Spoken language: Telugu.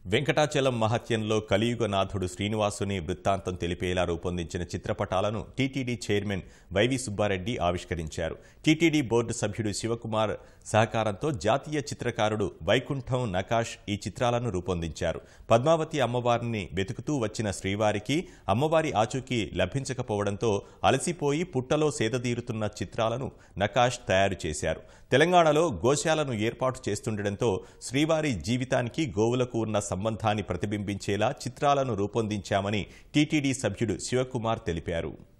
వెంకటాచలం మహత్యంలో కలియుగనాథుడు శ్రీనివాసుని వృత్తాంతం తెలిపేలా రూపొందించిన చిత్రపటాలను టీటీడీ చైర్మన్ వైవి సుబ్బారెడ్డి ఆవిష్కరించారు టీటీడీ బోర్డు సభ్యుడు శివకుమార్ సహకారంతో జాతీయ చిత్రకారుడు వైకుంఠం నకాష్ ఈ చిత్రాలను రూపొందించారు పద్మావతి అమ్మవారిని వెతుకుతూ వచ్చిన శ్రీవారికి అమ్మవారి ఆచూకీ లభించకపోవడంతో అలసిపోయి పుట్టలో సేదతీరుతున్న చిత్రాలను నకాష్ తయారు చేశారు తెలంగాణలో గోశాలను ఏర్పాటు చేస్తుండటంతో శ్రీవారి జీవితానికి గోవులకు ఉన్న సంబంధాన్ని ప్రతిబింబించేలా చిత్రాలను రూపొందించామని టీటీడీ సభ్యుడు శివకుమార్ తెలిపారు